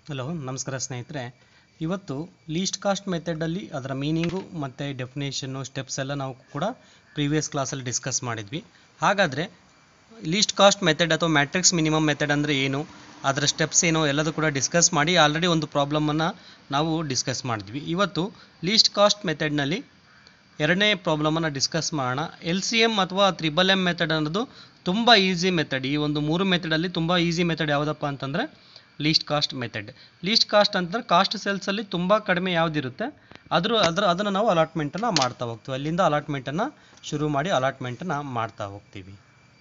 hello ನಮಸ್ಕಾರ ಸ್ನೇಹಿತರೆ ಇವತ್ತು ಲೀಸ್ಟ್ ಕಾಸ್ಟ್ ಮೆಥಡಲ್ಲಿ ಅದರ ಮೀನಿಂಗು ಮತ್ತು ಡೆಫಿನೇಷನ್ನು ಸ್ಟೆಪ್ಸ್ ಎಲ್ಲ ನಾವು ಕೂಡ ಪ್ರೀವಿಯಸ್ ಕ್ಲಾಸಲ್ಲಿ ಡಿಸ್ಕಸ್ ಮಾಡಿದ್ವಿ ಹಾಗಾದರೆ ಲೀಸ್ಟ್ ಕಾಸ್ಟ್ ಮೆಥಡ್ ಅಥವಾ ಮ್ಯಾಟ್ರಿಕ್ಸ್ ಮಿನಿಮಮ್ ಮೆಥಡ್ ಅಂದರೆ ಏನು ಅದರ ಸ್ಟೆಪ್ಸ್ ಏನು ಎಲ್ಲದೂ ಕೂಡ ಡಿಸ್ಕಸ್ ಮಾಡಿ ಆಲ್ರೆಡಿ ಒಂದು ಪ್ರಾಬ್ಲಮನ್ನು ನಾವು ಡಿಸ್ಕಸ್ ಮಾಡಿದ್ವಿ ಇವತ್ತು ಲೀಸ್ಟ್ ಕಾಸ್ಟ್ ಮೆಥಡ್ನಲ್ಲಿ ಎರಡನೇ ಪ್ರಾಬ್ಲಮನ್ನು ಡಿಸ್ಕಸ್ ಮಾಡೋಣ ಎಲ್ ಸಿ ಎಮ್ ಅಥವಾ ತ್ರಿಬಲ್ ಎಮ್ ಮೆಥಡ್ ಅನ್ನೋದು ತುಂಬ ಈಸಿ ಮೆಥಡ್ ಈ ಒಂದು ಮೂರು ಮೆಥಡಲ್ಲಿ ತುಂಬ ಈಸಿ ಮೆಥಡ್ ಯಾವುದಪ್ಪ ಅಂತಂದರೆ least cost method least cost ಅಂತಂದ್ರೆ ಕಾಸ್ಟ್ ಸೆಲ್ಸಲ್ಲಿ ತುಂಬ ಕಡಿಮೆ ಯಾವುದಿರುತ್ತೆ ಅದ್ರ ಅದರ ಅದನ್ನು ನಾವು ಅಲಾಟ್ಮೆಂಟನ್ನು ಮಾಡ್ತಾ ಹೋಗ್ತೀವಿ ಅಲ್ಲಿಂದ ಅಲಾಟ್ಮೆಂಟನ್ನು ಶುರು ಮಾಡಿ ಅಲಾಟ್ಮೆಂಟನ್ನು ಮಾಡ್ತಾ ಹೋಗ್ತೀವಿ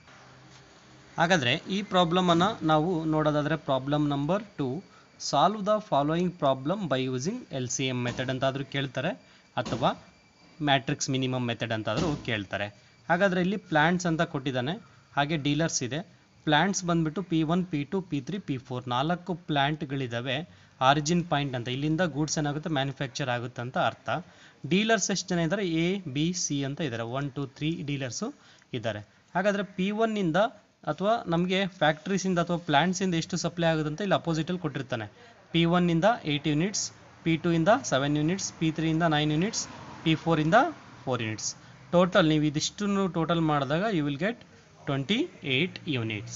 ಹಾಗಾದರೆ ಈ ಪ್ರಾಬ್ಲಮನ್ನು ನಾವು ನೋಡೋದಾದರೆ problem number two solve the following problem by using L C M method ಅಂತಾದರೂ ಕೇಳ್ತಾರೆ ಅಥವಾ ಮ್ಯಾಟ್ರಿಕ್ಸ್ ಮಿನಿಮಮ್ ಮೆಥಡ್ ಅಂತಾದರೂ ಕೇಳ್ತಾರೆ ಹಾಗಾದರೆ ಇಲ್ಲಿ ಪ್ಲ್ಯಾಂಟ್ಸ್ ಅಂತ ಕೊಟ್ಟಿದ್ದಾನೆ ಹಾಗೆ ಡೀಲರ್ಸ್ ಇದೆ ಪ್ಲ್ಯಾಂಟ್ಸ್ ಬಂದ್ಬಿಟ್ಟು P one P two P three P four ನಾಲ್ಕು ಪ್ಲ್ಯಾಂಟ್ಗಳಿದ್ದಾವೆ ಆರಿಜಿನ್ ಪಾಯಿಂಟ್ ಅಂತ ಇಲ್ಲಿಂದ ಗೂಡ್ಸ್ ಏನಾಗುತ್ತೆ ಮ್ಯಾನುಫ್ಯಾಕ್ಚರ್ ಆಗುತ್ತೆ ಅಂತ ಅರ್ಥ ಡೀಲರ್ಸ್ ಎಷ್ಟು ಜನ ಇದ್ದಾರೆ ಎ ಬಿ ಸಿ ಅಂತ ಇದ್ದಾರೆ ಒನ್ ಟು ತ್ರೀ ಡೀಲರ್ಸು ಇದ್ದಾರೆ ಹಾಗಾದರೆ ಪಿ ಒನ್ನಿಂದ ಅಥವಾ ನಮಗೆ ಫ್ಯಾಕ್ಟ್ರೀಸಿಂದ ಅಥವಾ ಪ್ಲ್ಯಾಂಟ್ಸಿಂದ ಎಷ್ಟು ಸಪ್ಲೈ ಆಗುತ್ತೆ ಅಂತ ಇಲ್ಲಿ ಅಪೋಸಿಟಲ್ಲಿ ಕೊಟ್ಟಿರ್ತಾನೆ ಪಿ ಒನ್ನಿಂದ ಏಯ್ಟ್ ಯೂನಿಟ್ಸ್ ಪಿ ಟು ಇಂದ ಸೆವೆನ್ ಯೂನಿಟ್ಸ್ ಪಿ ತ್ರೀಯಿಂದ ನೈನ್ ಯೂನಿಟ್ಸ್ ಪಿ ಫೋರಿಂದ ಫೋರ್ ಯೂನಿಟ್ಸ್ ಟೋಟಲ್ ನೀವು ಇದಿಷ್ಟನ್ನು ಟೋಟಲ್ ಮಾಡಿದಾಗ you will get twenty eight units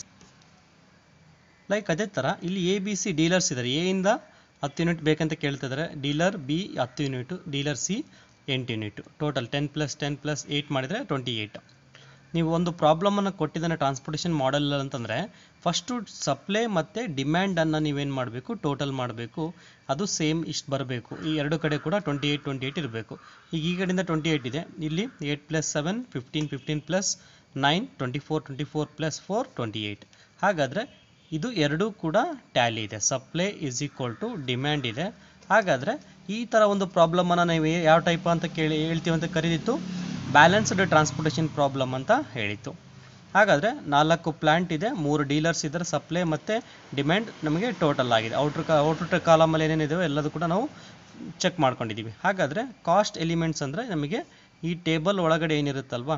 like ಅದೇ ಥರ ಇಲ್ಲಿ ಎ ಬಿ ಸಿ ಡೀಲರ್ಸ್ ಇದ್ದಾರೆ ಎ ಇಂದ ಹತ್ತು ಯೂನಿಟ್ ಬೇಕಂತ ಕೇಳ್ತಿದ್ದಾರೆ ಡೀಲರ್ ಬಿ ಹತ್ತು ಯೂನಿಟು ಡೀಲರ್ ಸಿ ಎಂಟು unit total ten plus ten plus eight ಮಾಡಿದರೆ ಟ್ವೆಂಟಿ ಏಯ್ಟ್ ನೀವು ಒಂದು ಪ್ರಾಬ್ಲಮನ್ನು ಕೊಟ್ಟಿದ್ದಾನೆ ಟ್ರಾನ್ಸ್ಪೋರ್ಟೇಷನ್ ಮಾಡಲ್ ಅಂತಂದರೆ ಫಸ್ಟು ಸಪ್ಲೈ ಮತ್ತು ಡಿಮ್ಯಾಂಡನ್ನು ನೀವೇನು ಮಾಡಬೇಕು ಟೋಟಲ್ ಮಾಡಬೇಕು ಅದು ಸೇಮ್ ಇಷ್ಟು ಬರಬೇಕು ಈ ಎರಡು ಕಡೆ ಕೂಡ ಟ್ವೆಂಟಿ ಏಯ್ಟ್ ಟ್ವೆಂಟಿ ಏಯ್ಟ್ ಇರಬೇಕು ಈಗ ಈ ಕಡೆಯಿಂದ ಟ್ವೆಂಟಿ ಏಯ್ಟ್ ಇದೆ ಇಲ್ಲಿ eight plus seven fifteen fifteen plus nine twenty four twenty four plus four twenty eight ಹಾಗಾದರೆ ಇದು ಎರಡೂ ಕೂಡ ಟ್ಯಾಲಿ ಇದೆ supply is equal to demand ಇದೆ ಹಾಗಾದರೆ ಈ ಥರ ಒಂದು ಪ್ರಾಬ್ಲಮನ್ನು ನಾವು ಯಾವ ಟೈಪ್ ಅಂತ ಕೇಳಿ ಹೇಳ್ತೀವಿ ಅಂತ ಕರೀದಿತ್ತು ಬ್ಯಾಲೆನ್ಸ್ಡ್ ಟ್ರಾನ್ಸ್ಪೋರ್ಟೇಷನ್ ಪ್ರಾಬ್ಲಮ್ ಅಂತ ಹೇಳಿತ್ತು ಹಾಗಾದರೆ ನಾಲ್ಕು ಪ್ಲ್ಯಾಂಟ್ ಇದೆ ಮೂರು ಡೀಲರ್ಸ್ ಇದ್ದಾರೆ ಸಪ್ಲೈ ಮತ್ತು ಡಿಮ್ಯಾಂಡ್ ನಮಗೆ ಟೋಟಲ್ ಆಗಿದೆ ಔಟ್ರ್ ಕಾ ಔಟ್ರ್ ಕಾಲಮಲ್ಲಿ ಏನೇನಿದೆ ಎಲ್ಲದೂ ಕೂಡ ನಾವು ಚೆಕ್ ಮಾಡ್ಕೊಂಡಿದ್ದೀವಿ ಹಾಗಾದರೆ ಕಾಸ್ಟ್ ಎಲಿಮೆಂಟ್ಸ್ ಅಂದರೆ ನಮಗೆ ಈ ಟೇಬಲ್ ಒಳಗಡೆ ಏನಿರುತ್ತಲ್ವಾ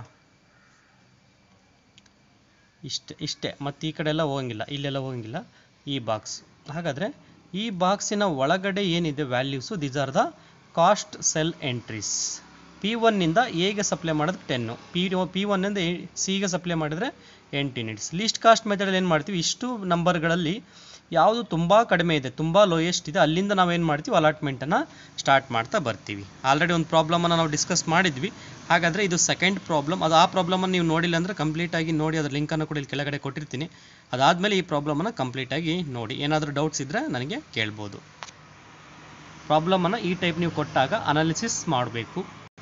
ಇಷ್ಟೇ ಇಷ್ಟೇ ಮತ್ತು ಈ ಕಡೆ ಎಲ್ಲ ಹೋಗಂಗಿಲ್ಲ ಇಲ್ಲೆಲ್ಲ ಹೋಗಂಗಿಲ್ಲ ಈ ಬಾಕ್ಸ್ ಹಾಗಾದರೆ ಈ ಬಾಕ್ಸಿನ ಒಳಗಡೆ ಏನಿದೆ values these are the cost cell entries P ಒನ್ನಿಂದ ಎಗೆ ಸಪ್ಲೈ ಮಾಡೋದು ಟೆನ್ನು ಪಿ ಪಿ ಒನ್ನಿಂದ ಸಿಗೆ ಸಪ್ಲೈ ಮಾಡಿದರೆ ಎಂಟು ಯೂನಿಟ್ಸ್ ಲೀಸ್ಟ್ ಕಾಸ್ಟ್ ಮೆಥಡಲ್ಲಿ ಏನು ಮಾಡ್ತೀವಿ ಇಷ್ಟು ನಂಬರ್ಗಳಲ್ಲಿ ಯಾವುದು ತುಂಬ ಕಡಿಮೆ ಇದೆ ತುಂಬ ಲೋಯೆಸ್ಟ್ ಇದೆ ಅಲ್ಲಿಂದ ನಾವೇನು ಮಾಡ್ತೀವಿ ಅಲಾಟ್ಮೆಂಟನ್ನು ಸ್ಟಾರ್ಟ್ ಮಾಡ್ತಾ ಬರ್ತೀವಿ ಆಲ್ರೆಡಿ ಒಂದು ಪ್ರಾಬ್ಲಮನ್ನು ನಾವು ಡಿಸ್ಕಸ್ ಮಾಡಿದ್ವಿ ಹಾಗಾದರೆ ಇದು ಸೆಕೆಂಡ್ ಪ್ರಾಬ್ಲಮ್ ಅದು ಆ ಪ್ರಾಬ್ಲಮನ್ನು ನೀವು ನೋಡಿಲ್ಲ ಅಂದರೆ ಕಂಪ್ಲೀಟಾಗಿ ನೋಡಿ ಅದ್ರ ಲಿಂಕನ್ನು ಕೂಡ ಇಲ್ಲಿ ಕೆಳಗಡೆ ಕೊಟ್ಟಿರ್ತೀನಿ ಅದಾದಮೇಲೆ ಈ ಪ್ರಾಬ್ಲಮನ್ನು ಕಂಪ್ಲೀಟಾಗಿ ನೋಡಿ ಏನಾದರೂ ಡೌಟ್ಸ್ ಇದ್ದರೆ ನನಗೆ ಕೇಳ್ಬೋದು ಪ್ರಾಬ್ಲಮನ್ನು ಈ ಟೈಪ್ ನೀವು ಕೊಟ್ಟಾಗ ಅನಾಲಿಸಿಸ್ ಮಾಡಬೇಕು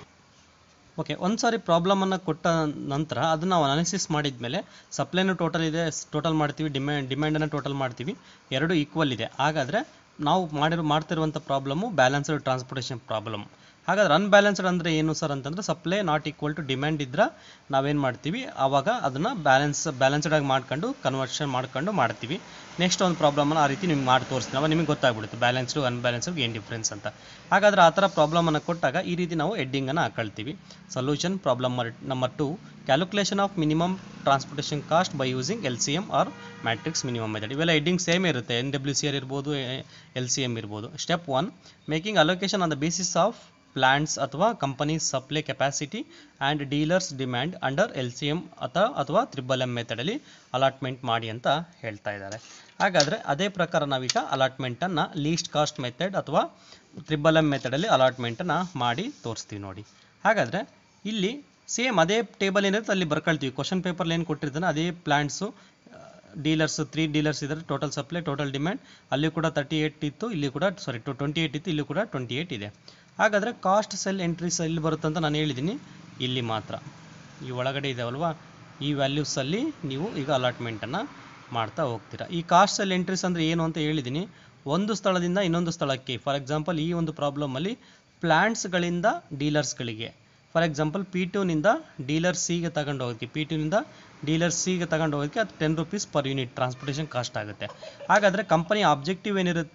ಓಕೆ ಒಂದು ಸಾರಿ ಪ್ರಾಬ್ಲಮನ್ನು ಕೊಟ್ಟ ನಂತರ ಅದನ್ನು ನಾವು ಅನಾಲಿಸಿಸ್ ಮಾಡಿದ ಮೇಲೆ ಸಪ್ಲೈನು ಟೋಟಲ್ ಇದೆ ಟೋಟಲ್ ಮಾಡ್ತೀವಿ ಡಿಮ್ಯಾಂಡ್ ಡಿಮ್ಯಾಂಡನ್ನು ಟೋಟಲ್ ಮಾಡ್ತೀವಿ ಎರಡು ಈಕ್ವಲ್ ಇದೆ ಹಾಗಾದರೆ ನಾವು ಮಾಡಿರೋ ಮಾಡ್ತಿರುವಂಥ ಪ್ರಾಬ್ಲಮ್ಮು ಬ್ಯಾಲೆನ್ಸ್ಡ್ ಟ್ರಾನ್ಸ್ಪೋರ್ಟೇಷನ್ ಪ್ರಾಬ್ಲಮ್ ಹಾಗಾದ್ರೆ ಅನ್ಬ್ಯಾಲೆನ್ಸ್ಡ್ ಅಂದರೆ ಏನು ಸರ್ ಅಂತಂದರೆ supply not equal to demand ಇದ್ರೆ ನಾವೇನು ಮಾಡ್ತೀವಿ ಆವಾಗ ಅದನ್ನು ಬ್ಯಾಲೆನ್ಸ್ ಬ್ಯಾಲೆನ್ಸ್ಡ್ ಆಗಿ ಮಾಡ್ಕೊಂಡು ಕನ್ವರ್ಷನ್ ಮಾಡ್ಕೊಂಡು ಮಾಡ್ತೀವಿ ನೆಕ್ಸ್ಟ್ ಒಂದು ಪ್ರಾಬ್ಲಮನ್ನು ಆ ರೀತಿ ನಿಮ್ಗೆ ಮಾಡಿ ತೋರಿಸ್ತೀನಿ ಅವಾಗ ನಿಮಗೆ ಗೊತ್ತಾಗ್ಬಿಡುತ್ತೆ ಬ್ಯಾಲೆನ್ಸ್ಡು ಅನ್ಬ್ಯಾಲೆನ್ಸ್ಡ್ ಏನು ಡಿಫ್ರೆನ್ಸ್ ಅಂತ ಹಾಗಾದ್ರೆ ಆ ಥರ ಪ್ರಾಬ್ಲಮನ್ನು ಕೊಟ್ಟಾಗ ಈ ರೀತಿ ನಾವು ಹೆಡ್ಡಿಂಗನ್ನು ಹಾಕೊಳ್ತೀವಿ solution problem number two calculation of minimum transportation cost by using L C M or matrix minimum method ಇವೆಲ್ಲ ಹೆಡ್ಡಿಂಗ್ ಸೇಮ್ ಇರುತ್ತೆ ಎನ್ ಡಬ್ಲ್ಯೂ ಸಿ ಆರ್ ಇರ್ಬೋದು ಎಲ್ ಸಿ ಎಮ್ ಇರ್ಬೋದು step one making allocation on the basis of plants ಅಥವಾ companies supply capacity and dealers demand under L C M ಅಥವಾ ಅಥವಾ triple M ಮೆಥಡಲ್ಲಿ allotment ಮಾಡಿ ಅಂತ ಹೇಳ್ತಾ ಇದ್ದಾರೆ ಹಾಗಾದರೆ ಅದೇ ಪ್ರಕಾರ ನಾವೀಗ ಅಲಾಟ್ಮೆಂಟನ್ನು ಲೀಸ್ಟ್ ಕಾಸ್ಟ್ ಮೆಥಡ್ ಅಥವಾ ತ್ರಿಬಲ್ ಎಮ್ ಮೆಥಡಲ್ಲಿ ಅಲಾಟ್ಮೆಂಟನ್ನು ಮಾಡಿ ತೋರಿಸ್ತೀವಿ ನೋಡಿ ಹಾಗಾದರೆ ಇಲ್ಲಿ ಸೇಮ್ ಅದೇ ಟೇಬಲ್ ಏನಿರುತ್ತೆ ಅಲ್ಲಿ ಬರ್ಕೊಳ್ತೀವಿ ಕ್ವಶನ್ ಪೇಪರ್ಲಿ ಏನು ಕೊಟ್ಟಿರ್ತಾನೆ ಅದೇ ಪ್ಲ್ಯಾಂಟ್ಸು ಡೀಲರ್ಸ್ ತ್ರೀ ಡೀಲರ್ಸ್ ಇದ್ದಾರೆ ಟೋಟಲ್ ಸಪ್ಲೈ ಟೋಟಲ್ ಡಿಮ್ಯಾಂಡ್ ಅಲ್ಲಿ ಕೂಡ ತರ್ಟಿ ಏಯ್ಟ್ ಇತ್ತು ಇಲ್ಲಿ ಕೂಡ ಸಾರಿ ಟು ಟ್ವೆಂಟಿ ಏಯ್ಟ್ ಇತ್ತು ಇಲ್ಲಿ ಕೂಡ ಟ್ವೆಂಟಿ ಏಯ್ಟ್ ಇದೆ ಹಾಗಾದರೆ ಕಾಸ್ಟ್ ಸೆಲ್ ಎಂಟ್ರೀಸ್ ಎಲ್ಲಿ ಬರುತ್ತೆ ಅಂತ ನಾನು ಹೇಳಿದ್ದೀನಿ ಇಲ್ಲಿ ಮಾತ್ರ ಈ ಒಳಗಡೆ ಇದಾವಲ್ವಾ ಈ ವ್ಯಾಲ್ಯೂಸಲ್ಲಿ ನೀವು ಈಗ ಅಲಾಟ್ಮೆಂಟನ್ನು ಮಾಡ್ತಾ ಹೋಗ್ತೀರಾ ಈ ಕಾಸ್ಟ್ ಸೆಲ್ ಎಂಟ್ರೀಸ್ ಅಂದರೆ ಏನು ಅಂತ ಹೇಳಿದ್ದೀನಿ ಒಂದು ಸ್ಥಳದಿಂದ ಇನ್ನೊಂದು ಸ್ಥಳಕ್ಕೆ ಫಾರ್ ಎಕ್ಸಾಂಪಲ್ ಈ ಒಂದು ಪ್ರಾಬ್ಲಮಲ್ಲಿ ಪ್ಲ್ಯಾಂಟ್ಸ್ಗಳಿಂದ ಡೀಲರ್ಸ್ಗಳಿಗೆ ಫಾರ್ ಎಕ್ಸಾಂಪಲ್ ಪಿ ಟೂನಿಂದ ಡೀಲರ್ ಸಿಗೆ ತಗೊಂಡು ಹೋಗೋಕ್ಕೆ ಪಿ ಟೂನಿಂದ ಡೀಲರ್ ಸಿಗೆ ತಗೊಂಡು ಹೋಗೋಕ್ಕೆ ಅದು ten rupees per unit transportation cost ಆಗುತ್ತೆ ಹಾಗಾದರೆ ಕಂಪನಿ ಆಬ್ಜೆಕ್ಟಿವ್ ಏನಿರುತ್ತೆ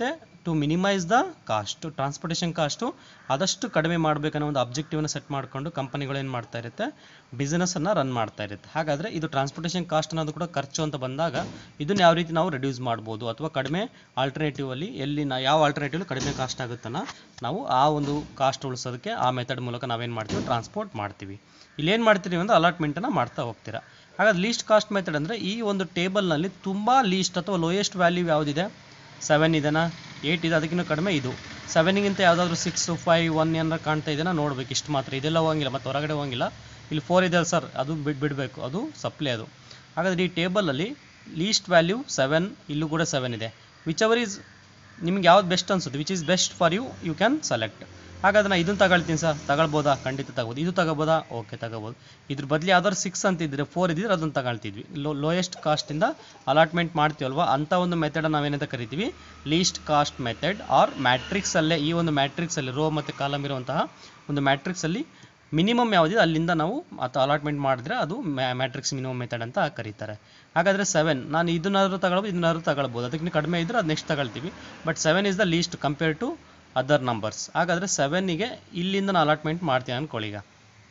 to minimise the cost transportation cost ಆದಷ್ಟು ಕಡಿಮೆ ಮಾಡಬೇಕನ್ನೋ ಒಂದು ಅಬ್ಜೆಕ್ಟಿವ್ನ ಸೆಟ್ ಮಾಡಿಕೊಂಡು ಕಂಪನಿಗಳು ಏನು ಮಾಡ್ತಾ ಇರುತ್ತೆ ಬಿಸ್ನೆಸ್ಸನ್ನು ರನ್ ಮಾಡ್ತಾ ಇರುತ್ತೆ ಹಾಗಾದರೆ ಇದು ಟ್ರಾನ್ಸ್ಪೋರ್ಟೇಷನ್ ಕಾಸ್ಟ್ ಅನ್ನೋದು ಕೂಡ ಖರ್ಚು ಅಂತ ಬಂದಾಗ ಇದನ್ನು ಯಾವ ರೀತಿ ನಾವು ರೆಡ್ಯೂಸ್ ಮಾಡ್ಬೋದು ಅಥವಾ ಕಡಿಮೆ ಆಲ್ಟರ್ನೇಟಿವ್ ಅಲ್ಲಿ ಎಲ್ಲಿ ನಾ ಯಾವ ಆಲ್ಟರ್ನೇಟಿವ್ ಕಡಿಮೆ ಕಾಸ್ಟ್ ಆಗುತ್ತನ್ನ ನಾವು ಆ ಒಂದು ಕಾಸ್ಟ್ ಉಳಿಸೋದಕ್ಕೆ ಆ ಮೆಥಡ್ ಮೂಲಕ ನಾವೇನು ಮಾಡ್ತೀವಿ ಟ್ರಾನ್ಸ್ಪೋರ್ಟ್ ಮಾಡ್ತೀವಿ ಇಲ್ಲಿ ಏನು ಮಾಡ್ತೀವಿ ಅಂದರೆ ಅಲಾಟ್ಮೆಂಟನ್ನು ಮಾಡ್ತಾ ಹೋಗ್ತೀರಾ ಹಾಗಾದ್ರೆ ಲೀಸ್ಟ್ ಕಾಸ್ಟ್ ಮೆಥಡ್ ಅಂದರೆ ಈ ಒಂದು ಟೇಬಲ್ನಲ್ಲಿ ತುಂಬ ಲೀಸ್ಟ್ ಅಥವಾ ಲೋಯೆಸ್ಟ್ ವ್ಯಾಲ್ಯೂ ಯಾವುದಿದೆ ಸೆವೆನ್ ಇದೆನಾ ಏಯ್ಟ್ ಇದೆ ಅದಕ್ಕಿಂತ ಕಡಿಮೆ ಇದು ಸೆವೆನಿಗಿಂತ ಯಾವುದಾದ್ರೂ ಸಿಕ್ಸ್ ಫೈವ್ ಒನ್ ಏನಾರ ಕಾಣ್ತಾ ಇದೆನಾ ನೋಡ್ಬೇಕು ಇಷ್ಟು ಮಾತ್ರ ಇದೆಲ್ಲ ಹೋಗಂಗಿಲ್ಲ ಮತ್ತು ಹೊರಗಡೆ ಹೋಗಂಗಿಲ್ಲ ಇಲ್ಲಿ ಫೋರ್ ಇದೆ ಸರ್ ಅದು ಬಿಡ್ ಬಿಡಬೇಕು ಅದು ಸಪ್ಲೈ ಅದು ಹಾಗಾದ್ರೆ ಈ ಟೇಬಲಲ್ಲಿ ಲೀಸ್ಟ್ ವ್ಯಾಲ್ಯೂ ಸೆವೆನ್ ಇಲ್ಲೂ ಕೂಡ ಸೆವೆನ್ ಇದೆ ವಿಚ್ ಅವರ್ ಈಸ್ ನಿಮ್ಗೆ ಯಾವ್ದು ಬೆಸ್ಟ್ ಅನ್ಸುತ್ತೆ which is best for you you can select ಹಾಗಾದ್ರೆ ನಾನು ಇದನ್ನು ತಗೊಳ್ತೀನಿ ಸರ್ ತಗೊಳ್ಬೋದಾ ಖಂಡಿತ ತಗೋಬೋದು ಇದು ತಗೋಬೋದಾ ಓಕೆ ತಗೋಬೋದು ಇದ್ರ ಬದಲು ಯಾವ್ದಾದ್ರು ಸಿಕ್ಸ್ ಅಂತಿದ್ರೆ ಫೋರ್ ಇದ್ದಿದ್ರೆ ಅದನ್ನು ತಗೊಳ್ತಿದ್ವಿ ಲೋ ಲೋಯೆಸ್ಟ್ ಕಾಸ್ಟಿಂದ ಅಲಾಟ್ಮೆಂಟ್ ಮಾಡ್ತೀವಲ್ವಾ ಅಂಥ ಒಂದು ಮೆಥಡ್ ನಾವೇನಂತ ಕರಿತೀವಿ ಲೀಸ್ಟ್ ಕಾಸ್ಟ್ ಮೆಥಡ್ ಆರ್ ಮ್ಯಾಟ್ರಿಕ್ಸಲ್ಲೇ ಈ ಒಂದು ಮ್ಯಾಟ್ರಿಕ್ಸಲ್ಲಿ ರೋ ಮತ್ತು ಕಾಲಮ್ ಇರುವಂತಹ ಒಂದು ಮ್ಯಾಟ್ರಿಕ್ಸಲ್ಲಿ ಮಿನಿಮಮ್ ಯಾವುದಿದೆ ಅಲ್ಲಿಂದ ನಾವು ಅಥವಾ ಅಲಾಟ್ಮೆಂಟ್ ಮಾಡಿದ್ರೆ ಅದು ಮ್ಯಾಟ್ರಿಕ್ಸ್ ಮಿನಿಮಮ್ ಮೆಥಡ್ ಅಂತ ಕರೀತಾರೆ ಹಾಗಾದರೆ ಸೆವೆನ್ ನಾನು ಇದನ್ನಾದ್ರೂ ತಗೊಳ್ಬೋದು ಇದನ್ನಾದ್ರೂ ತಗೊಳ್ಬೋದು ಅದಕ್ಕಿಂತ ಕಡಿಮೆ ಇದ್ದರೆ ಅದು ನೆಕ್ಸ್ಟ್ ತಗೊಳ್ತೀವಿ but seven is the least compare to other numbers ಹಾಗಾದರೆ ಸೆವೆನ್ನಿಗೆ ಇಲ್ಲಿಂದ ನಾನು ಅಲಾಟ್ಮೆಂಟ್ ಮಾಡ್ತೀನಿ ಅನ್ಕೊಳ್ಳಿ ಈಗ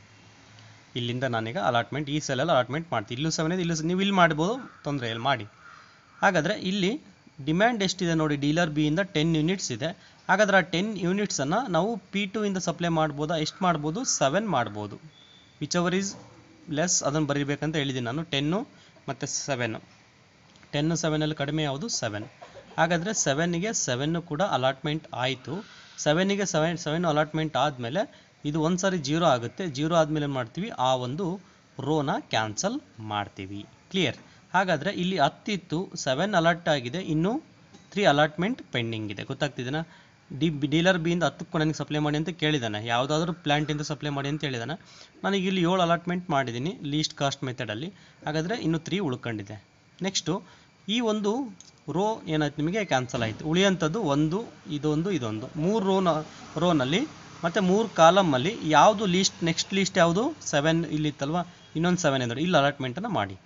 ಇಲ್ಲಿಂದ ನಾನೀಗ ಅಲಾಟ್ಮೆಂಟ್ ಈ ಸೆಲ್ಲಲ್ಲಿ ಅಲಾಟ್ಮೆಂಟ್ ಮಾಡ್ತೀನಿ ಇಲ್ಲೂ ಸೆವೆನ್ ಇದೆ ಇಲ್ಲೂ ಸ- ನೀವು ಇಲ್ಲಿ ಮಾಡ್ಬೋದು ತೊಂದರೆ ಇಲ್ಲ ಮಾಡಿ ಹಾಗಾದರೆ ಇಲ್ಲಿ ಡಿಮ್ಯಾಂಡ್ ಎಷ್ಟಿದೆ ನೋಡಿ ಡೀಲರ್ ಬಿ ಇಂದ ಟೆನ್ ಯೂನಿಟ್ಸ್ ಇದೆ ಹಾಗಾದ್ರೆ ಆ ಟೆನ್ ಯೂನಿಟ್ಸನ್ನು ನಾವು ಪಿ ಟು ಇಂದ ಸಪ್ಲೈ ಮಾಡ್ಬೋದಾ ಎಷ್ಟು ಮಾಡ್ಬೋದು ಸೆವೆನ್ ಮಾಡ್ಬೋದು ವಿಚ್ ಅವರ್ ಈಸ್ ಲೆಸ್ ಅದನ್ನು ಬರೀಬೇಕಂತ ಹೇಳಿದ್ದೀನಿ ನಾನು ಟೆನ್ನು ಮತ್ತು ಸೆವೆನ್ನು ಟೆನ್ನು ಸೆವೆನಲ್ಲಿ ಕಡಿಮೆ ಯಾವುದು ಸೆವೆನ್ ಹಾಗಾದರೆ ಸೆವೆನ್ನಿಗೆ ಸೆವೆನ್ನು ಕೂಡ ಅಲಾಟ್ಮೆಂಟ್ ಆಯಿತು ಸೆವೆನ್ನಿಗೆ ಸೆವೆನ್ ಸೆವೆನ್ ಅಲಾಟ್ಮೆಂಟ್ ಆದಮೇಲೆ ಇದು ಒಂದು ಸಾರಿ ಜೀರೋ ಆಗುತ್ತೆ ಜೀರೋ ಆದಮೇಲೆ ಏನು ಮಾಡ್ತೀವಿ ಆ ಒಂದು ರೋನ ಕ್ಯಾನ್ಸಲ್ ಮಾಡ್ತೀವಿ ಕ್ಲಿಯರ್ ಹಾಗಾದರೆ ಇಲ್ಲಿ ಹತ್ತಿತ್ತು ಸೆವೆನ್ ಅಲಾಟ್ ಆಗಿದೆ ಇನ್ನು ತ್ರೀ ಅಲಾಟ್ಮೆಂಟ್ ಪೆಂಡಿಂಗ್ ಇದೆ ಗೊತ್ತಾಗ್ತಿದೆನಾ ಡಿ ಡೀಲರ್ ಬಿಯಿಂದ ಹತ್ತಕ್ಕೆ ನನಗೆ ಸಪ್ಲೈ ಮಾಡಿ ಅಂತ ಕೇಳಿದ್ದಾನೆ ಯಾವುದಾದ್ರೂ ಪ್ಲ್ಯಾಂಟಿಂದ ಸಪ್ಲೈ ಮಾಡಿ ಅಂತ ಹೇಳಿದಾನೆ ನನಗೆ ಇಲ್ಲಿ ಏಳು ಅಲಾಟ್ಮೆಂಟ್ ಮಾಡಿದ್ದೀನಿ ಲೀಸ್ಟ್ ಕಾಸ್ಟ್ ಮೆಥಡಲ್ಲಿ ಹಾಗಾದರೆ ಇನ್ನು ತ್ರೀ ಉಳ್ಕೊಂಡಿದೆ ನೆಕ್ಸ್ಟು ಈ ಒಂದು ರೋ ಏನಾಯ್ತು ನಿಮಗೆ ಕ್ಯಾನ್ಸಲ್ ಆಯಿತು ಉಳಿಯೋಂಥದ್ದು ಒಂದು ಇದೊಂದು ಇದೊಂದು ಮೂರು ರೋನ ರೋನಲ್ಲಿ ಮತ್ತು ಮೂರು ಕಾಲಮಲ್ಲಿ ಯಾವುದು ಲೀಸ್ಟ್ ನೆಕ್ಸ್ಟ್ ಲೀಸ್ಟ್ ಯಾವುದು ಸೆವೆನ್ ಇಲ್ಲಿತ್ತಲ್ವಾ ಇನ್ನೊಂದು ಸೆವೆನ್ ಇದೆ ಇಲ್ಲಿ ಅಲಾಟ್ಮೆಂಟನ್ನು ಮಾಡಿ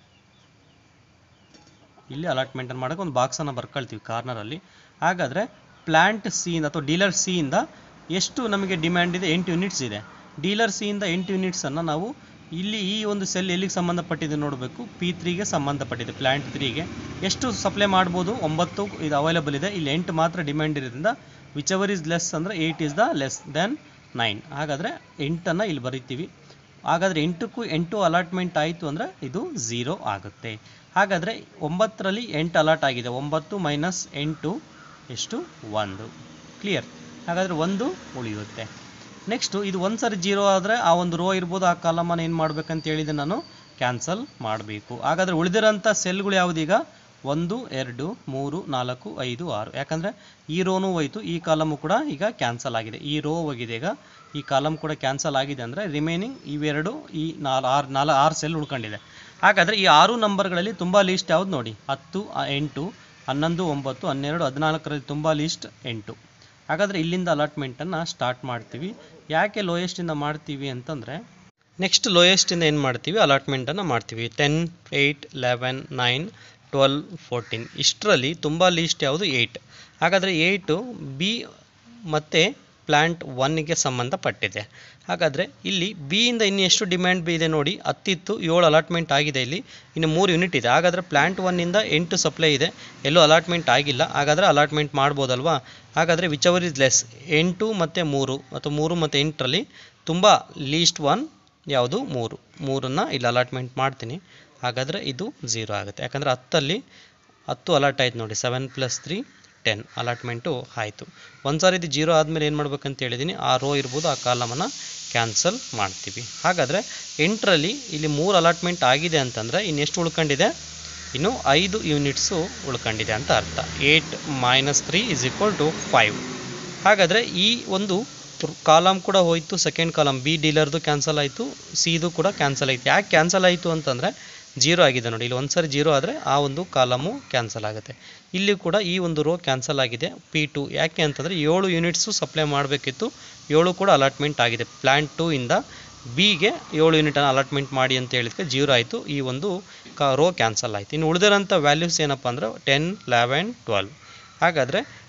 ಇಲ್ಲಿ ಅಲಾಟ್ಮೆಂಟನ್ನು ಮಾಡೋಕೆ ಒಂದು ಬಾಕ್ಸನ್ನು ಬರ್ಕೊಳ್ತೀವಿ ಕಾರ್ನರಲ್ಲಿ ಹಾಗಾದರೆ ಪ್ಲ್ಯಾಂಟ್ ಸಿಯಿಂದ ಅಥವಾ ಡೀಲರ್ ಸಿಯಿಂದ ಎಷ್ಟು ನಮಗೆ ಡಿಮ್ಯಾಂಡ್ ಇದೆ ಎಂಟು ಯೂನಿಟ್ಸ್ ಇದೆ ಡೀಲರ್ ಸಿಯಿಂದ ಎಂಟು ಯೂನಿಟ್ಸನ್ನು ನಾವು ಇಲ್ಲಿ ಈ ಒಂದು ಸೆಲ್ ಎಲ್ಲಿಗೆ ಸಂಬಂಧಪಟ್ಟಿದೆ ನೋಡಬೇಕು ಪಿ ತ್ರೀಗೆ ಸಂಬಂಧಪಟ್ಟಿದೆ ಪ್ಲ್ಯಾಂಟ್ ತ್ರೀಗೆ ಎಷ್ಟು ಸಪ್ಲೈ ಮಾಡ್ಬೋದು ಒಂಬತ್ತು ಇದು ಅವೈಲೇಬಲ್ ಇದೆ ಇಲ್ಲಿ ಎಂಟು ಮಾತ್ರ ಡಿಮ್ಯಾಂಡ್ ಇರೋದ್ರಿಂದ ವಿಚ್ ಎವರ್ ಇಸ್ ಲೆಸ್ ಅಂದರೆ eight is the less then nine ಹಾಗಾದರೆ ಎಂಟನ್ನು ಇಲ್ಲಿ ಬರಿತೀವಿ ಹಾಗಾದರೆ ಎಂಟಕ್ಕೂ ಎಂಟು ಅಲಾಟ್ಮೆಂಟ್ ಆಯಿತು ಅಂದರೆ ಇದು ಝೀರೋ ಆಗುತ್ತೆ ಹಾಗಾದರೆ ಒಂಬತ್ತರಲ್ಲಿ ಎಂಟು ಅಲಾಟ್ ಆಗಿದೆ ಒಂಬತ್ತು ಮೈನಸ್ ಎಂಟು ಎಷ್ಟು ಒಂದು ಕ್ಲಿಯರ್ ಹಾಗಾದರೆ ಒಂದು ಉಳಿಯುತ್ತೆ ನೆಕ್ಸ್ಟು ಇದು ಒಂದು ಸರಿ ಜೀರೋ ಆದರೆ ಆ ಒಂದು ರೋ ಇರ್ಬೋದು ಆ ಕಾಲಮನ್ನು ಏನು ಮಾಡ್ಬೇಕಂತ ಹೇಳಿದೆ ನಾನು ಕ್ಯಾನ್ಸಲ್ ಮಾಡಬೇಕು ಹಾಗಾದರೆ ಉಳಿದಿರೋಂಥ ಸೆಲ್ಗಳು ಯಾವುದೀಗ ಒಂದು ಎರಡು ಮೂರು ನಾಲ್ಕು ಐದು ಆರು ಯಾಕಂದರೆ ಈ ರೋನು ಹೋಯ್ತು ಈ ಕಾಲಮು ಕೂಡ ಈಗ ಕ್ಯಾನ್ಸಲ್ ಆಗಿದೆ ಈ ರೋ ಹೋಗಿದೆ ಈಗ ಈ ಕಾಲಮ್ ಕೂಡ ಕ್ಯಾನ್ಸಲ್ ಆಗಿದೆ ಅಂದರೆ ರಿಮೈನಿಂಗ್ ಇವೆರಡು ಈ ನಾಲ್ ಆರು ನಾಲ್ ಆರು ಸೆಲ್ ಉಳ್ಕೊಂಡಿದೆ ಹಾಗಾದರೆ ಈ ಆರು ನಂಬರ್ಗಳಲ್ಲಿ ತುಂಬ ಲೀಸ್ಟ್ ಯಾವ್ದು ನೋಡಿ ಹತ್ತು ಆ, ಎಂಟು ಹನ್ನೊಂದು ಒಂಬತ್ತು ಹನ್ನೆರಡು ಹದಿನಾಲ್ಕರಲ್ಲಿ ತುಂಬ ಲೀಸ್ಟ್ ಎಂಟು ಹಾಗಾದರೆ ಇಲ್ಲಿಂದ ಅಲಾಟ್ಮೆಂಟನ್ನು ಸ್ಟಾರ್ಟ್ ಮಾಡ್ತೀವಿ ಯಾಕೆ ಲೋಯೆಸ್ಟಿಂದ ಮಾಡ್ತೀವಿ ಅಂತಂದರೆ ನೆಕ್ಸ್ಟ್ ಲೋಯೆಸ್ಟಿಂದ ಏನು ಮಾಡ್ತೀವಿ ಅಲಾಟ್ಮೆಂಟನ್ನು ಮಾಡ್ತೀವಿ ten eight eleven nine twelve fourteen ಇಷ್ಟರಲ್ಲಿ ತುಂಬ ಲೀಸ್ಟ್ ಯಾವುದು ಏಯ್ಟ್ ಹಾಗಾದರೆ ಏಯ್ಟು ಬಿ ಮತ್ತು ಪ್ಲ್ಯಾಂಟ್ ಒನ್ನಿಗೆ ಸಂಬಂಧಪಟ್ಟಿದೆ ಹಾಗಾದರೆ ಇಲ್ಲಿ ಬಿಯಿಂದ ಇನ್ನು ಎಷ್ಟು ಡಿಮ್ಯಾಂಡ್ ಬಿ ಇದೆ ನೋಡಿ ಹತ್ತಿತ್ತು ಏಳು ಅಲಾಟ್ಮೆಂಟ್ ಆಗಿದೆ ಇಲ್ಲಿ ಇನ್ನು ಮೂರು ಯೂನಿಟ್ ಇದೆ ಹಾಗಾದರೆ ಪ್ಲ್ಯಾಂಟ್ ಒನ್ನಿಂದ ಎಂಟು ಸಪ್ಲೈ ಇದೆ ಎಲ್ಲೂ ಅಲಾಟ್ಮೆಂಟ್ ಆಗಿಲ್ಲ ಹಾಗಾದರೆ ಅಲಾಟ್ಮೆಂಟ್ ಮಾಡ್ಬೋದಲ್ವಾ ಹಾಗಾದರೆ ವಿಚ್ ಅವರ್ ಇಸ್ ಲೆಸ್ ಎಂಟು ಮತ್ತು ಮೂರು ಅಥವಾ ಮೂರು ಮತ್ತು ಎಂಟರಲ್ಲಿ ತುಂಬ ಲೀಸ್ಟ್ ಒನ್ ಯಾವುದು ಮೂರು ಮೂರನ್ನು ಇಲ್ಲಿ ಅಲಾಟ್ಮೆಂಟ್ ಮಾಡ್ತೀನಿ ಹಾಗಾದರೆ ಇದು ಝೀರೋ ಆಗುತ್ತೆ ಯಾಕಂದರೆ ಹತ್ತಲ್ಲಿ ಹತ್ತು ಅಲಾಟ್ ಆಯ್ತು ನೋಡಿ seven plus three ten allotment ಆಯಿತು ಒಂದು ಸಾರಿ ಇದು ಜೀರೋ ಆದಮೇಲೆ ಏನು ಮಾಡ್ಬೇಕಂತ ಹೇಳಿದ್ದೀನಿ ಆ ರೋ ಇರ್ಬೋದು ಆ ಕಾಲಮನ್ನು ಕ್ಯಾನ್ಸಲ್ ಮಾಡ್ತೀವಿ ಹಾಗಾದರೆ ಎಂಟರಲ್ಲಿ ಇಲ್ಲಿ ಮೂರು ಅಲಾಟ್ಮೆಂಟ್ ಆಗಿದೆ ಅಂತಂದರೆ ಇನ್ನೆಷ್ಟು ಉಳ್ಕೊಂಡಿದೆ ಇನ್ನು ಐದು ಯೂನಿಟ್ಸು ಉಳ್ಕೊಂಡಿದೆ ಅಂತ ಅರ್ಥ eight minus three is equal to five ಹಾಗಾದರೆ ಈ ಒಂದು ಕಾಲಮ್ ಕೂಡ ಹೋಯಿತು ಸೆಕೆಂಡ್ ಕಾಲಮ್ ಬಿ ಡೀಲರ್ದು ಕ್ಯಾನ್ಸಲ್ ಆಯಿತು ಸಿದು ಕೂಡ ಕ್ಯಾನ್ಸಲ್ ಆಯಿತು ಯಾಕೆ ಕ್ಯಾನ್ಸಲ್ ಆಯಿತು ಅಂತಂದರೆ ಜೀರೋ ಆಗಿದೆ ನೋಡಿ ಇಲ್ಲಿ ಒಂದು ಸರಿ ಜೀರೋ ಆದರೆ ಆ ಒಂದು ಕಾಲಮು ಕ್ಯಾನ್ಸಲ್ ಆಗುತ್ತೆ ಇಲ್ಲಿ ಕೂಡ ಈ ಒಂದು ರೋ ಕ್ಯಾನ್ಸಲ್ ಆಗಿದೆ ಪಿ ಟು ಯಾಕೆ ಅಂತಂದರೆ ಏಳು ಯೂನಿಟ್ಸು ಸಪ್ಲೈ ಮಾಡಬೇಕಿತ್ತು ಏಳು ಕೂಡ ಅಲಾಟ್ಮೆಂಟ್ ಆಗಿದೆ ಪ್ಲ್ಯಾಂಟ್ ಟೂ ಇಂದ ಬಿಗೆ ಏಳು ಯೂನಿಟನ್ನು ಅಲಾಟ್ಮೆಂಟ್ ಮಾಡಿ ಅಂತ ಹೇಳಿದಕ್ಕೆ ಜೀರೋ ಆಯಿತು ಈ ಒಂದು ಕ ರೋ ಕ್ಯಾನ್ಸಲ್ ಆಯಿತು ಇನ್ನು ಉಳಿದಿರೋಂಥ ವ್ಯಾಲ್ಯೂಸ್ ಏನಪ್ಪ ಅಂದರೆ ಟೆನ್ ಲೆವೆನ್ ಟ್ವೆಲ್ವ್ ಹಾಗಾದರೆ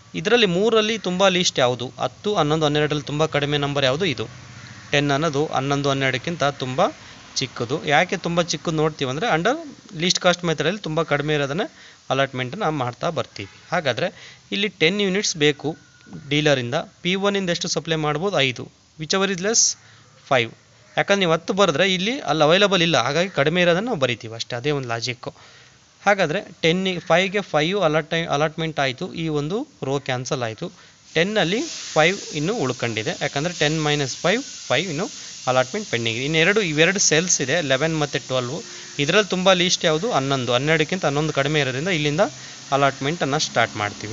ಇದರಲ್ಲಿ ಮೂರಲ್ಲಿ ತುಂಬ ಲೀಸ್ಟ್ ಯಾವುದು ಹತ್ತು ಹನ್ನೊಂದು ಹನ್ನೆರಡರಲ್ಲಿ ತುಂಬ ಕಡಿಮೆ ನಂಬರ್ ಯಾವುದು ಇದು ಟೆನ್ ಅನ್ನೋದು ಹನ್ನೊಂದು ಹನ್ನೆರಡಕ್ಕಿಂತ ತುಂಬ ಚಿಕ್ಕದು ಯಾಕೆ ತುಂಬ ಚಿಕ್ಕದು ನೋಡ್ತೀವಿ ಅಂದರೆ ಅಂಡರ್ ಲೀಸ್ಟ್ ಕಾಸ್ಟ್ ಮೆಥಡಲ್ಲಿ ತುಂಬ ಕಡಿಮೆ ಇರೋದನ್ನೇ ಅಲಾಟ್ಮೆಂಟನ್ನು ಮಾಡ್ತಾ ಬರ್ತೀವಿ ಹಾಗಾದರೆ ಇಲ್ಲಿ ಟೆನ್ ಯೂನಿಟ್ಸ್ ಬೇಕು ಡೀಲರಿಂದ ಪಿ ಒನ್ನಿಂದ ಎಷ್ಟು ಸಪ್ಲೈ ಮಾಡ್ಬೋದು ಐದು whichever is less five ಯಾಕಂದ್ರೆ ನೀವು ಹತ್ತು ಬರೆದ್ರೆ ಇಲ್ಲಿ ಅಲ್ಲಿ ಅವೈಲಬಲ್ ಇಲ್ಲ ಹಾಗಾಗಿ ಕಡಿಮೆ ಇರೋದನ್ನು ನಾವು ಬರಿತೀವಿ ಅಷ್ಟೇ ಅದೇ ಒಂದು ಲಾಜಿಕ್ಕು ಹಾಗಾದರೆ ಟೆನ್ನಿಗೆ ಫೈವ್ಗೆ ಫೈವ್ ಅಲಾಟ್ ಅಲಾಟ್ಮೆಂಟ್ ಆಯಿತು ಈ ಒಂದು ರೋ ಕ್ಯಾನ್ಸಲ್ ಆಯಿತು ಟೆನ್ನಲ್ಲಿ ಫೈವ್ ಇನ್ನೂ ಉಳ್ಕೊಂಡಿದೆ ಯಾಕಂದರೆ ಟೆನ್ ಮೈನಸ್ ಫೈವ್ ಫೈವ್ ಇನ್ನು ಅಲಾಟ್ಮೆಂಟ್ ಪೆಂಡಿಂಗ್ ಇದೆ ಇನ್ನೆರಡು ಇವೆರಡು ಸೆಲ್ಸ್ ಇದೆ ಲೆವೆನ್ ಮತ್ತು ಟ್ವೆಲ್ವು ಇದರಲ್ಲಿ ತುಂಬ ಲೀಸ್ಟ್ ಯಾವುದು ಹನ್ನೊಂದು ಹನ್ನೆರಡಕ್ಕಿಂತ ಹನ್ನೊಂದು ಕಡಿಮೆ ಇರೋದ್ರಿಂದ ಇಲ್ಲಿಂದ ಅಲಾಟ್ಮೆಂಟನ್ನು ಸ್ಟಾರ್ಟ್ ಮಾಡ್ತೀವಿ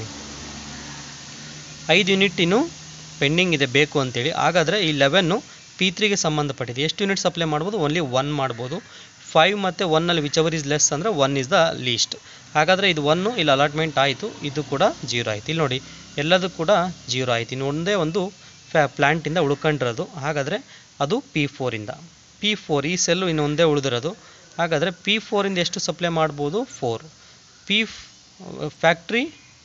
ಐದು ಯೂನಿಟ್ ಇನ್ನು ಪೆಂಡಿಂಗ್ ಇದೆ ಬೇಕು ಅಂತೇಳಿ ಹಾಗಾದರೆ ಈ ಲೆವೆನ್ನು ಪಿ ತ್ರೀಗೆ ಸಂಬಂಧಪಟ್ಟಿದೆ ಎಷ್ಟು ಯೂನಿಟ್ ಸಪ್ಲೈ ಮಾಡ್ಬೋದು ಓನ್ಲಿ ಒನ್ ಮಾಡ್ಬೋದು ಫೈವ್ ಮತ್ತು ಒನ್ನಲ್ಲಿ ವಿಚ್ ಅವರ್ ಇಸ್ ಲೆಸ್ ಅಂದರೆ ಒನ್ ಇಸ್ ದ ಲೀಸ್ಟ್ ಹಾಗಾದರೆ ಇದು ಒನ್ನು ಇಲ್ಲಿ ಅಲಾಟ್ಮೆಂಟ್ ಆಯಿತು ಇದು ಕೂಡ ಜೀರೋ ಆಯಿತು ಇಲ್ಲಿ ನೋಡಿ ಎಲ್ಲದೂ ಕೂಡ ಜೀರೋ ಆಯಿತು ಇನ್ನು ಒಂದೇ ಒಂದು ಫ್ಯಾ ಪ್ಲ್ಯಾಂಟಿಂದ ಉಳ್ಕೊಂಡಿರೋದು ಹಾಗಾದರೆ ಅದು ಪಿ ಫೋರಿಂದ ಪಿ ಫೋರ್ ಈ ಸೆಲ್ಲು ಇನ್ನು ಒಂದೇ ಉಳಿದಿರೋದು ಹಾಗಾದರೆ ಪಿ ಫೋರಿಂದ ಎಷ್ಟು ಸಪ್ಲೈ ಮಾಡ್ಬೋದು ಫೋರ್ ಪಿ ಫ್ಯಾಕ್ಟ್ರಿ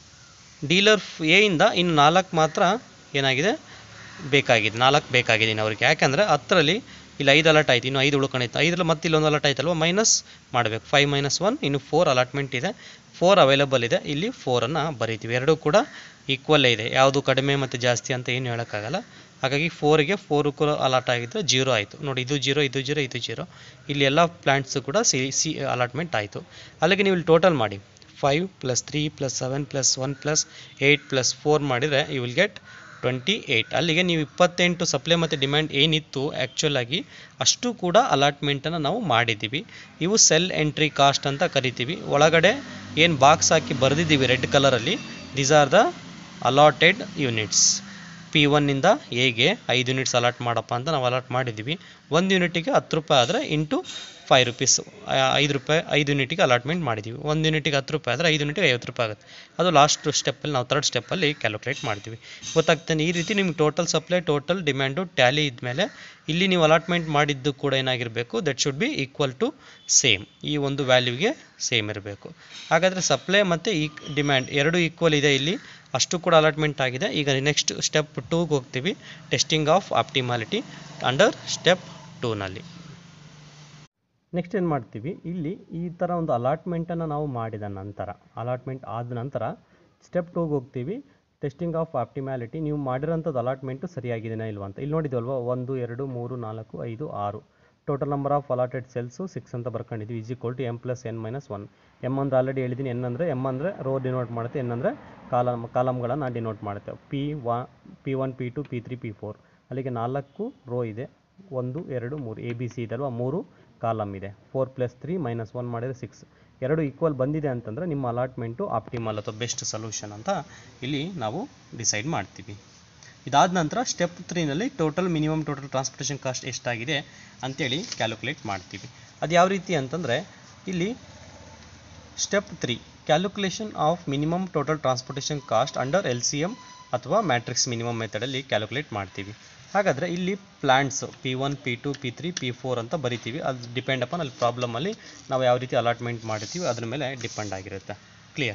ಡೀಲರ್ ಎಯಿಂದ ಇನ್ನು ನಾಲ್ಕು ಮಾತ್ರ ಏನಾಗಿದೆ ಬೇಕಾಗಿದೆ ನಾಲ್ಕು ಬೇಕಾಗಿದೆ ಇನ್ನು ಅವ್ರಿಗೆ ಯಾಕೆಂದರೆ ಹತ್ತರಲ್ಲಿ ಇಲ್ಲಿ ಐದು ಅಲರ್ಟ್ ಆಯ್ತು ಇನ್ನು ಐದು ಉಳ್ಕೊಂಡೈತೆ ಐದರಲ್ಲಿ ಮತ್ತೆ ಇಲ್ಲೊಂದು ಅಲರ್ಟ್ ಆಯ್ತಲ್ವ ಮೈನಸ್ ಮಾಡಬೇಕು ಫೈವ್ ಮೈನಸ್ ಒನ್ ಇನ್ನು ಫೋರ್ ಅಲಾಟ್ಮೆಂಟ್ ಇದೆ ಫೋರ್ ಅವೈಲಬಲ್ ಇದೆ ಇಲ್ಲಿ ಫೋರನ್ನು ಬರೀತೀವಿ ಎರಡೂ ಕೂಡ ಈಕ್ವಲ್ಲೇ ಇದೆ ಯಾವುದು ಕಡಿಮೆ ಮತ್ತು ಜಾಸ್ತಿ ಅಂತ ಏನು ಹೇಳೋಕ್ಕಾಗಲ್ಲ ಹಾಗಾಗಿ ಫೋರಿಗೆ ಫೋರು ಕೂಡ ಅಲಾಟ್ ಆಗಿದ್ದರೆ ಜೀರೋ ಆಯಿತು ನೋಡಿ ಇದು ಜೀರೋ ಇದು ಜೀರೋ ಇದು ಜೀರೋ ಇಲ್ಲಿ ಎಲ್ಲ ಪ್ಲಾಂಟ್ಸು ಕೂಡ ಸಿ ಸಿ ಅಲಾಟ್ಮೆಂಟ್ ಆಯಿತು ಅಲ್ಲಿಗೆ ನೀವು ಇಲ್ಲಿ ಟೋಟಲ್ ಮಾಡಿ five plus three plus seven plus one plus eight plus four ಮಾಡಿದರೆ you will get twenty eight ಅಲ್ಲಿಗೆ ನೀವು ಇಪ್ಪತ್ತೆಂಟು ಸಪ್ಲೈ ಮತ್ತು ಡಿಮ್ಯಾಂಡ್ ಏನಿತ್ತು ಆ್ಯಕ್ಚುಲ್ ಆಗಿ ಅಷ್ಟು ಕೂಡ ಅಲಾಟ್ಮೆಂಟನ್ನು ನಾವು ಮಾಡಿದ್ದೀವಿ ಇವು ಸೆಲ್ ಎಂಟ್ರಿ ಕಾಸ್ಟ್ ಅಂತ ಕರಿತೀವಿ ಒಳಗಡೆ ಏನು ಬಾಕ್ಸ್ ಹಾಕಿ ಬರೆದಿದ್ದೀವಿ ರೆಡ್ ಕಲರಲ್ಲಿ these are the allotted units P ಒನ್ನಿಂದ ಎಗೆ ಐದು ಯೂನಿಟ್ಸ್ ಅಲಾಟ್ ಮಾಡಪ್ಪ ಅಂತ ನಾವು ಅಲಾಟ್ ಮಾಡಿದ್ದೀವಿ ಒಂದು ಯೂನಿಟಿಗೆ ಹತ್ತು ರೂಪಾಯಿ ಆದರೆ ಇಂಟು ಫೈವ್ ರುಪೀಸ್ ಐದು ರೂಪಾಯಿ ಐದು ಯೂನಿಟಿಗೆ ಅಲಾಟ್ಮೆಂಟ್ ಮಾಡಿದ್ದೀವಿ ಒಂದು ಯೂನಿಟಿಗೆ ಹತ್ತು ರೂಪಾಯಿ ಆದರೆ ಐದು ಯೂನಿಟಿಗೆ ಐವತ್ತು ರೂಪಾಯಿ ಆಗುತ್ತೆ ಅದು ಲಾಸ್ಟ್ ಸ್ಟೆಪ್ಪಲ್ಲಿ ನಾವು ತರ್ಡ್ ಸ್ಟೆಪ್ಪಲ್ಲಿ ಕ್ಯಾಲ್ಕುಲೇಟ್ ಮಾಡ್ತೀವಿ ಗೊತ್ತಾಗ್ತಾನೆ ಈ ರೀತಿ ನಿಮ್ಗೆ total supply total demand tally ಇದ್ಮೇಲೆ ಇಲ್ಲಿ ನೀವು ಅಲಾಟ್ಮೆಂಟ್ ಮಾಡಿದ್ದು ಕೂಡ ಏನಾಗಿರಬೇಕು that should be equal to same ಈ ಒಂದು ವ್ಯಾಲ್ಯೂಗೆ ಸೇಮ್ ಇರಬೇಕು ಹಾಗಾದರೆ ಸಪ್ಲೈ ಮತ್ತು ಈ ಡಿಮ್ಯಾಂಡ್ ಎರಡು ಈಕ್ವಲ್ ಇದೆ ಇಲ್ಲಿ ಅಷ್ಟು ಕೂಡ ಅಲಾಟ್ಮೆಂಟ್ ಆಗಿದೆ ಈಗ ನೆಕ್ಸ್ಟ್ ಸ್ಟೆಪ್ ಟೂಗೆ ಹೋಗ್ತೀವಿ testing of optimality under step ಟೂನಲ್ಲಿ ನೆಕ್ಸ್ಟ್ ಏನು ಮಾಡ್ತೀವಿ ಇಲ್ಲಿ ಈ ಥರ ಒಂದು ಅಲಾಟ್ಮೆಂಟನ್ನು ನಾವು ಮಾಡಿದ ನಂತರ ಅಲಾಟ್ಮೆಂಟ್ ಆದ ನಂತರ ಸ್ಟೆಪ್ ಟೂಗೆ ಹೋಗ್ತೀವಿ ಟೆಸ್ಟಿಂಗ್ ಆಫ್ ಆಪ್ಟಿಮ್ಯಾಲಿಟಿ ನೀವು ಮಾಡಿರೋಂಥದ್ದು ಅಲಾಟ್ಮೆಂಟು ಸರಿಯಾಗಿದೆಯಾ ಇಲ್ವಾ ಅಂತ ಇಲ್ಲಿ ನೋಡಿದ್ವಲ್ವ ಒಂದು ಎರಡು ಮೂರು ನಾಲ್ಕು ಐದು ಆರು total number of allotted cells six ಅಂತ ಬರ್ಕೊಂಡಿದ್ವಿ is equal to M plus N minus one M ಅಂದ್ರೆ ಆಲ್ರೆಡಿ ಹೇಳಿದ್ದೀನಿ ಎನ್ ಅಂದರೆ ಎಮ್ ಅಂದರೆ ರೋ ಡಿನೋಟ್ ಮಾಡುತ್ತೆ ಎನ್ ಅಂದರೆ ಕಾಲಮ್ ಕಾಲಮ್ಗಳನ್ನು ಡಿನೋಟ್ ಮಾಡುತ್ತೆ ಪಿ ವ P one P two P three P four ಅಲ್ಲಿಗೆ ನಾಲ್ಕು ರೋ ಇದೆ ಒಂದು ಎರಡು ಮೂರು ಎ ಬಿ ಸಿ ಇದೆ ಅಲ್ವಾ ಮೂರು ಕಾಲಮ್ ಇದೆ four plus three minus one ಮಾಡಿದರೆ ಸಿಕ್ಸ್ ಎರಡು ಈಕ್ವಲ್ ಬಂದಿದೆ ಅಂತಂದರೆ ನಿಮ್ಮ ಅಲಾಟ್ಮೆಂಟು ಆಪ್ಟಿಮಲ್ ಅಥವಾ ಬೆಸ್ಟ್ ಸೊಲ್ಯೂಷನ್ ಅಂತ ಇಲ್ಲಿ ನಾವು ಡಿಸೈಡ್ ಮಾಡ್ತೀವಿ ಇದಾದ ನಂತರ ಸ್ಟೆಪ್ ತ್ರೀನಲ್ಲಿ total minimum total transportation cost ಎಷ್ಟಾಗಿದೆ ಅಂತೇಳಿ ಕ್ಯಾಲ್ಕುಲೇಟ್ ಮಾಡ್ತೀವಿ ಅದು ಯಾವ ರೀತಿ ಅಂತಂದರೆ ಇಲ್ಲಿ step three calculation of minimum total transportation cost under L C M ಅಥವಾ ಮ್ಯಾಟ್ರಿಕ್ಸ್ ಮಿನಿಮಮ್ ಮೆಥಡಲ್ಲಿ ಕ್ಯಾಲ್ಕುಲೇಟ್ ಮಾಡ್ತೀವಿ ಹಾಗಾದರೆ ಇಲ್ಲಿ plants P one P two P three P four ಅಂತ ಬರಿತೀವಿ ಅದು ಡಿಪೆಂಡ್ ಅಪಾನ್ ಅಲ್ಲಿ ಪ್ರಾಬ್ಲಮಲ್ಲಿ ನಾವು ಯಾವ ರೀತಿ ಅಲಾಟ್ಮೆಂಟ್ ಮಾಡಿರ್ತೀವಿ ಅದ್ರ ಮೇಲೆ ಡಿಪೆಂಡ್ ಆಗಿರುತ್ತೆ ಕ್ಲಿಯರ್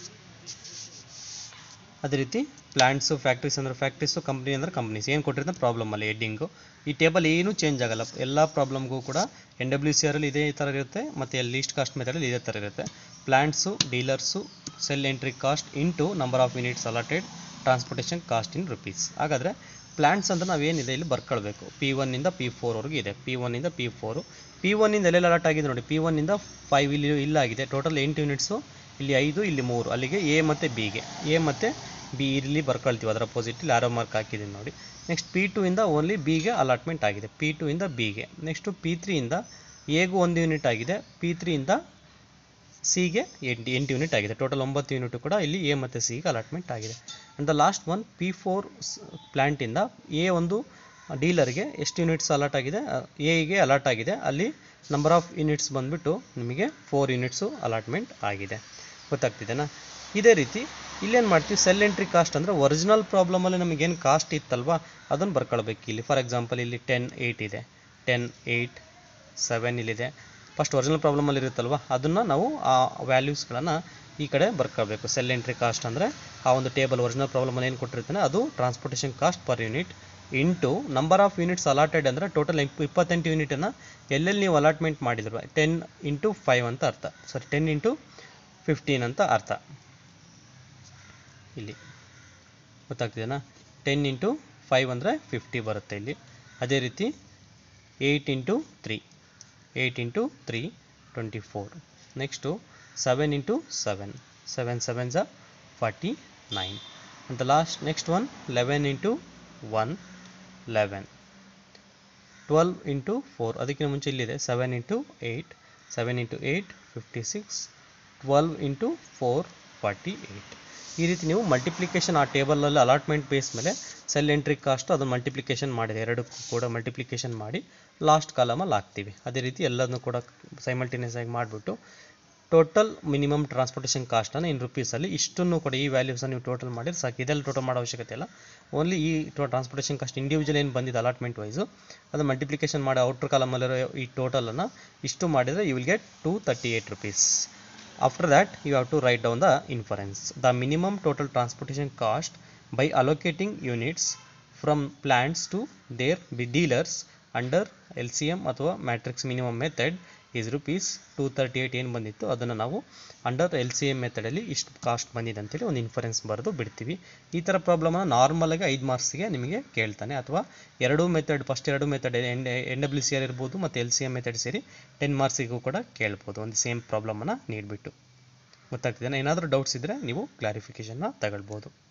ಅದೇ ರೀತಿ ಪ್ಲ್ಯಾಂಟ್ಸು ಫ್ಯಾಕ್ಟ್ರೀಸ್ ಅಂದರೆ ಫ್ಯಾಕ್ಟ್ರೀಸು ಕಂಪ್ನಿ ಅಂದರೆ ಕಂಪ್ನೀಸ್ ಏನು ಕೊಟ್ಟಿರ್ತಾರೆ ಪ್ರಾಬ್ಲಮಲ್ಲಿ ಹೆಡ್ಡಿಂಗು ಈ ಟೇಬಲ್ ಏನೂ ಚೇಂಜ್ ಆಗಲ್ಲ ಎಲ್ಲ ಪ್ರಾಬ್ಲಮ್ಗೂ ಕೂಡ ಎನ್ ಡಬ್ಲ್ಯೂ ಸಿ ಆರಲ್ಲಿ ಇದೇ ಥರ ಇರುತ್ತೆ ಮತ್ತು ಲೀಸ್ಟ್ ಕಾಸ್ಟ್ ಮೆಥಡಲ್ಲಿ ಇದೇ ಥರ ಇರುತ್ತೆ plants dealers cell entry cost into number of units allotted transportation cost in rupees ಹಾಗಾದರೆ ಪ್ಲ್ಯಾಂಟ್ಸ್ ಅಂತ ನಾವೇನಿದೆ ಇಲ್ಲಿ ಬರ್ಕೊಳ್ಬೇಕು ಪಿ ಒನ್ನಿಂದ ಪಿ ಫೋರ್ವರೆಗೂ ಇದೆ ಪಿ ಒನ್ನಿಂದ ಪಿ ಫೋರು ಪಿ ಒನ್ನಿಂದ ಎಲ್ಲೆಲ್ಲ ಅಲಾಟ್ ಆಗಿದೆ ನೋಡಿ ಪಿ ಒನ್ನಿಂದ ಫೈವ್ ಇಲ್ಲಿ ಇಲ್ಲಾಗಿದೆ ಟೋಟಲ್ ಎಂಟು ಯೂನಿಟ್ಸು ಇಲ್ಲಿ ಐದು ಇಲ್ಲಿ ಮೂರು ಅಲ್ಲಿಗೆ ಎ ಮತ್ತು ಬಿಗೆ ಎ ಮತ್ತು ಬಿ ಇಲ್ಲಿ ಬರ್ಕೊಳ್ತೀವಿ ಅದರ ಅಪೋಸಿಟ್ ಇಲ್ಲಿ ಆರೋ ಮಾರ್ಕ್ ಹಾಕಿದ್ದೀನಿ ನೋಡಿ ನೆಕ್ಸ್ಟ್ ಪಿ ಟು ಇಂದ ಓನ್ಲಿ ಬಿಗೆ ಅಲಾಟ್ಮೆಂಟ್ ಆಗಿದೆ ಪಿ ಟು ಇಂದ ಬಿಗೆ ನೆಕ್ಸ್ಟು ಪಿ ತ್ರೀಯಿಂದ ಎಗೂ ಒಂದು ಯೂನಿಟ್ ಆಗಿದೆ ಪಿ ತ್ರೀಯಿಂದ ಸಿಗೆ ಎಂಟು ಎಂಟು ಯೂನಿಟ್ ಆಗಿದೆ ಟೋಟಲ್ ಒಂಬತ್ತು ಯೂನಿಟ್ ಕೂಡ ಇಲ್ಲಿ ಎ ಮತ್ತು ಸಿಗೆ ಅಲಾಟ್ಮೆಂಟ್ ಆಗಿದೆ and the last one P four ಪ್ಲ್ಯಾಂಟಿಂದ ಎ ಒಂದು ಡೀಲರ್ಗೆ ಎಷ್ಟು ಯೂನಿಟ್ಸ್ ಅಲಾಟ್ ಆಗಿದೆ ಎಗೆ ಅಲಾಟ್ ಆಗಿದೆ ಅಲ್ಲಿ ನಂಬರ್ ಆಫ್ ಯೂನಿಟ್ಸ್ ಬಂದುಬಿಟ್ಟು ನಿಮಗೆ ಫೋರ್ ಯೂನಿಟ್ಸು ಅಲಾಟ್ಮೆಂಟ್ ಆಗಿದೆ ಗೊತ್ತಾಗ್ತಿದೆನಾ ಇದೇ ರೀತಿ ಇಲ್ಲೇನು ಮಾಡ್ತೀವಿ ಸೆಲ್ ಎಂಟ್ರಿ ಕಾಸ್ಟ್ ಅಂದರೆ ಒರಿಜಿನಲ್ ಪ್ರಾಬ್ಲಮಲ್ಲಿ ನಮಗೇನು ಕಾಸ್ಟ್ ಇತ್ತಲ್ವಾ ಅದನ್ನು ಬರ್ಕೊಳ್ಬೇಕು ಇಲ್ಲಿ ಫಾರ್ ಎಕ್ಸಾಂಪಲ್ ಇಲ್ಲಿ ಟೆನ್ ಏಯ್ಟ್ ಇದೆ ಟೆನ್ ಏಯ್ಟ್ ಸೆವೆನ್ ಇಲ್ಲಿದೆ ಫಸ್ಟ್ ಒರಿಜಿನಲ್ ಪ್ರಾಬ್ಲಮಲ್ಲಿ ಇರುತ್ತಲ್ವ ಅದನ್ನು ನಾವು ಆ ವ್ಯಾಲ್ಯೂಸ್ಗಳನ್ನು ಈ ಕಡೆ ಬರ್ಕೋಬೇಕು ಸೆಲ್ ಎಂಟ್ರಿ ಕಾಸ್ಟ್ ಅಂದರೆ ಆ ಒಂದು ಟೇಬಲ್ ಒರಿಜಿನಲ್ ಪ್ರಾಬ್ಲಮಲ್ಲಿ ಏನು ಕೊಟ್ಟಿರ್ತಾನೆ ಅದು transportation cost per unit into number of units allotted ಅಂದರೆ ಟೋಟಲ್ ಇಪ್ಪತ್ತೆಂಟು ಯೂನಿಟನ್ನು ಎಲ್ಲೆಲ್ಲಿ ನೀವು ಅಲಾಟ್ಮೆಂಟ್ ಮಾಡಿದ್ರು ಟೆನ್ ಇಂಟು ಫೈವ್ ಅಂತ ಅರ್ಥ ಸಾರಿ ಟೆನ್ ಇಂಟು ಫಿಫ್ಟೀನ್ ಅಂತ ಅರ್ಥ ಇಲ್ಲಿ ಗೊತ್ತಾಗ್ತಿದೆನಾ ಟೆನ್ ಇಂಟು ಫೈವ್ ಅಂದರೆ ಫಿಫ್ಟಿ ಬರುತ್ತೆ ಇಲ್ಲಿ ಅದೇ ರೀತಿ eight into three eight into three twenty four next seven into seven seven seven ಝ ಫಾರ್ಟಿ ನೈನ್ ಅಂತ last next one eleven into one eleven twelve into four ಅದಕ್ಕಿಂತ ಮುಂಚೆ ಇಲ್ಲಿದೆ seven into eight seven into eight fifty six twelve into four forty eight ಈ ರೀತಿ ನೀವು multiplication ಆ ಟೇಬಲಲ್ಲಿ ಅಲಾಟ್ಮೆಂಟ್ ಬೇಸ್ ಮೇಲೆ ಸೆಲ್ ಎಂಟ್ರಿ ಕಾಸ್ಟ್ ಅದು ಮಲ್ಟಿಪ್ಲಿಕೇಶನ್ ಮಾಡಿದೆ ಎರಡಕ್ಕೂ ಕೂಡ ಮಲ್ಟಿಪ್ಲಿಕೇಶನ್ ಮಾಡಿ ಲಾಸ್ಟ್ ಕಾಲಮಲ್ಲಿ ಹಾಕ್ತೀವಿ ಅದೇ ರೀತಿ ಎಲ್ಲದನ್ನು ಕೂಡ ಸೈಮಲ್ಟೇನಿಯಸ್ ಆಗಿ ಮಾಡಿಬಿಟ್ಟು ಟೋಟಲ್ ಮಿನಿಮಮ್ ಟ್ರಾನ್ಸ್ಪೋರ್ಟೇಷನ್ ಕಾಸ್ಟನ್ನು ಇನ್ ರುಪೀಸಲ್ಲಿ ಇಷ್ಟನ್ನು ಕೂಡ ಈ ವ್ಯಾಲ್ಯೂಸನ್ನು ನೀವು ಟೋಟಲ್ ಮಾಡಿದ್ರೆ ಸಾಕು ಇದೆಲ್ಲ ಟೋಟಲ್ ಮಾಡೋ ಅವಶ್ಯಕತೆ ಇಲ್ಲ ಓನ್ಲಿ ಈ ಟ್ರಾನ್ಸ್ಪೋರ್ಟೇಷನ್ ಕಾಸ್ಟ್ ಇಂಡಿವಿಜುವಲ್ ಏನು ಬಂದಿದೆ ಅಲಾಟ್ಮೆಂಟ್ ವೈಸು ಅದು ಮಲ್ಟಿಪ್ಲಿಕೇಶನ್ ಮಾಡಿ ಔಟ್ರ್ ಕಾಲಮಲ್ಲಿರೋ ಈ ಟೋಟಲನ್ನು ಇಷ್ಟು ಮಾಡಿದರೆ you will get to thirty eight rupees after that you have to write down the inference the minimum total transportation cost by allocating units from plants to their b- dealers under LCM ಅಥವಾ matrix minimum method is rupees two thirty eight ಏನು ಬಂದಿತ್ತು ಅದನ್ನು ನಾವು under L C M ಮೆಥಡಲ್ಲಿ ಇಷ್ಟು cost ಬಂದಿದೆ ಅಂತೇಳಿ ಒಂದು ಇನ್ಫರೆನ್ಸ್ ಬರೆದು ಬಿಡ್ತೀವಿ ಈ ಥರ ಪ್ರಾಬ್ಲಮನ್ನು ನಾರ್ಮಲಾಗಿ ಐದು ಮಾರ್ಕ್ಸ್ಗೆ ನಿಮಗೆ ಕೇಳ್ತಾನೆ ಅಥವಾ ಎರಡೂ ಮೆಥಡ್ ಫಸ್ಟ್ ಎರಡು method N N W C R ಇರ್ಬೋದು ಮತ್ತು ಎಲ್ ಸಿ ಎಮ್ ಮೆಥಡ್ ಸೇರಿ ಟೆನ್ ಮಾರ್ಕ್ಸಿಗೂ ಕೂಡ ಕೇಳ್ಬೋದು ಒಂದು ಸೇಮ್ ಪ್ರಾಬ್ಲಮನ್ನು ನೀಡಿಬಿಟ್ಟು ಗೊತ್ತಾಗ್ತಿದೆ ಏನಾದರೂ ಡೌಟ್ಸ್ ಇದ್ದರೆ ನೀವು ಕ್ಲಾರಿಫಿಕೇಷನ್ನ ತಗೊಳ್ಬೋದು